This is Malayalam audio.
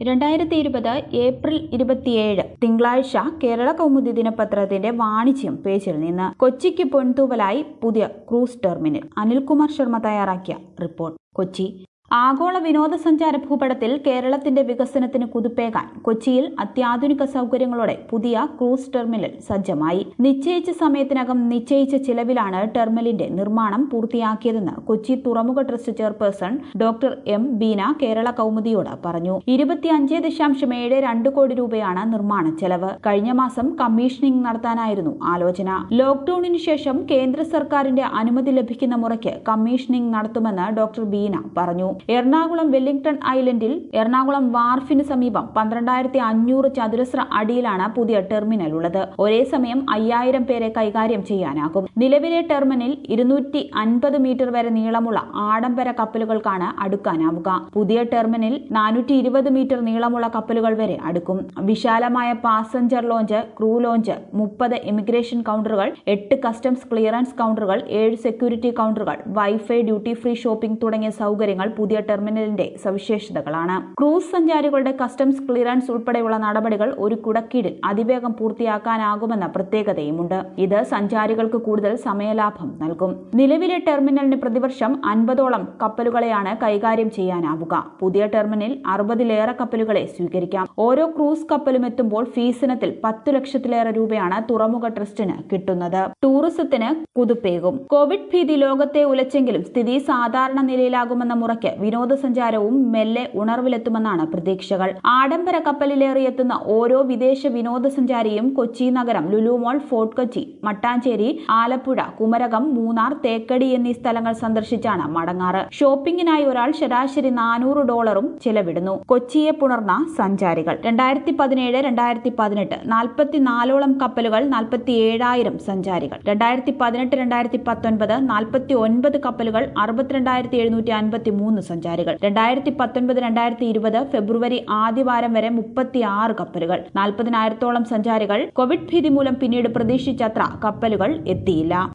രണ്ടായിരത്തി ഇരുപത് ഏപ്രിൽ ഇരുപത്തിയേഴ് തിങ്കളാഴ്ച കേരള കൗമുദി ദിനപത്രത്തിന്റെ വാണിജ്യം പേജിൽ നിന്ന് കൊച്ചിക്ക് പൊൻതൂവലായി പുതിയ ക്രൂസ് ടെർമിനൽ അനിൽകുമാർ ശർമ്മ തയ്യാറാക്കിയ റിപ്പോർട്ട് കൊച്ചി ആഗോള വിനോദസഞ്ചാര ഭൂപടത്തിൽ കേരളത്തിന്റെ വികസനത്തിന് കുതിപ്പേകാൻ കൊച്ചിയിൽ അത്യാധുനിക സൗകര്യങ്ങളോടെ പുതിയ ക്രൂസ് ടെർമിനൽ സജ്ജമായി നിശ്ചയിച്ച സമയത്തിനകം നിശ്ചയിച്ച ചിലവിലാണ് ടെർമിനലിന്റെ നിർമ്മാണം പൂർത്തിയാക്കിയതെന്ന് കൊച്ചി തുറമുഖ trust chairperson doctor M Beena Kerala കൗമുദിയോട് പറഞ്ഞു ഇരുപത്തിയഞ്ച് ദശാംശം ഏഴ് രണ്ട് കോടി രൂപയാണ് നിർമ്മാണ ചെലവ് കഴിഞ്ഞ മാസം കമ്മീഷനിംഗ് നടത്താനായിരുന്നു ആലോചന ലോക്ഡൌണിന് ശേഷം കേന്ദ്ര സർക്കാരിന്റെ അനുമതി ലഭിക്കുന്ന മുറയ്ക്ക് കമ്മീഷനിംഗ് നടത്തുമെന്ന് ഡോക്ടർ ബീന പറഞ്ഞു എറണാകുളം വെല്ലിംഗ്ടൺ ഐലൻഡിൽ എറണാകുളം വാർഫിന് സമീപം പന്ത്രണ്ടായിരത്തി അഞ്ഞൂറ് ചതുരശ്ര അടിയിലാണ് പുതിയ ടെർമിനൽ ഉള്ളത് ഒരേ സമയം അയ്യായിരം പേരെ കൈകാര്യം ചെയ്യാനാകും നിലവിലെ ടെർമിനൽ ഇരുന്നൂറ്റി അൻപത് മീറ്റർ വരെ നീളമുള്ള ആഡംബര കപ്പലുകൾക്കാണ് അടുക്കാനാവുക പുതിയ ടെർമിനൽ നാനൂറ്റി ഇരുപത് മീറ്റർ നീളമുള്ള കപ്പലുകൾ വരെ അടുക്കും വിശാലമായ പാസഞ്ചർ ലോഞ്ച് ക്രൂ ലോഞ്ച് മുപ്പത് ഇമിഗ്രേഷൻ കൗണ്ടറുകൾ എട്ട് കസ്റ്റംസ് ക്ലിയറൻസ് കൗണ്ടറുകൾ ഏഴ് സെക്യൂരിറ്റി കൗണ്ടറുകൾ വൈഫൈ ഡ്യൂട്ടി ഫ്രീ ഷോപ്പിംഗ് തുടങ്ങിയ സൗകര്യങ്ങൾ പുതിയ ടെർമിനലിന്റെ സവിശേഷതകളാണ് ക്രൂസ് സഞ്ചാരികളുടെ കസ്റ്റംസ് ക്ലിയറൻസ് ഉൾപ്പെടെയുള്ള നടപടികൾ ഒരു കുടക്കീടിൽ അതിവേഗം പൂർത്തിയാക്കാനാകുമെന്ന പ്രത്യേകതയുമുണ്ട് ഇത് സഞ്ചാരികൾക്ക് കൂടുതൽ സമയലാഭം നൽകും നിലവിലെ ടെർമിനലിന് പ്രതിവർഷം അൻപതോളം കപ്പലുകളെയാണ് കൈകാര്യം ചെയ്യാനാവുക പുതിയ ടെർമിനൽ അറുപതിലേറെ കപ്പലുകളെ സ്വീകരിക്കാം ഓരോ ക്രൂസ് കപ്പലും എത്തുമ്പോൾ ഫീസിനത്തിൽ പത്തു ലക്ഷത്തിലേറെ രൂപയാണ് തുറമുഖ ട്രസ്റ്റിന് കിട്ടുന്നത് ടൂറിസത്തിന് കുതിപ്പേകും കോവിഡ് ഭീതി ലോകത്തെ ഉലച്ചെങ്കിലും സ്ഥിതി സാധാരണ നിലയിലാകുമെന്ന മുറയ്ക്ക് വിനോദസഞ്ചാരവും മെല്ലെ ഉണർവിലെത്തുമെന്നാണ് പ്രതീക്ഷകൾ ആഡംബര കപ്പലിലേറിയെത്തുന്ന ഓരോ വിദേശ വിനോദസഞ്ചാരിയും കൊച്ചി നഗരം ലുലുമോൾ ഫോർട്ട് കൊച്ചി മട്ടാഞ്ചേരി ആലപ്പുഴ കുമരകം മൂന്നാർ തേക്കടി എന്നീ സ്ഥലങ്ങൾ സന്ദർശിച്ചാണ് മടങ്ങാറ് ഷോപ്പിംഗിനായി ഒരാൾ ശരാശരി നാനൂറ് ഡോളറും ചെലവിടുന്നു കൊച്ചിയെ പുണർന്ന സഞ്ചാരികൾ രണ്ടായിരത്തി പതിനേഴ് രണ്ടായിരത്തി പതിനെട്ട് നാൽപ്പത്തിനാലോളം കപ്പലുകൾ നാൽപ്പത്തി ഏഴായിരം സഞ്ചാരികൾ രണ്ടായിരത്തി പതിനെട്ട് രണ്ടായിരത്തി പത്തൊൻപത് നാൽപ്പത്തി ഒൻപത് കപ്പലുകൾ അറുപത്തിരണ്ടായിരത്തി എഴുന്നൂറ്റി അൻപത്തി മൂന്ന് സഞ്ചാരികൾ രണ്ടായിരത്തി പത്തൊൻപത് രണ്ടായിരത്തി ഇരുപത് ഫെബ്രുവരി ആദ്യവാരം വരെ മുപ്പത്തിയാറ് കപ്പലുകൾ നാൽപ്പതിനായിരത്തോളം സഞ്ചാരികൾ കോവിഡ് ഭീതി മൂലം പിന്നീട് പ്രതീക്ഷിച്ചത്ര കപ്പലുകൾ എത്തിയില്ല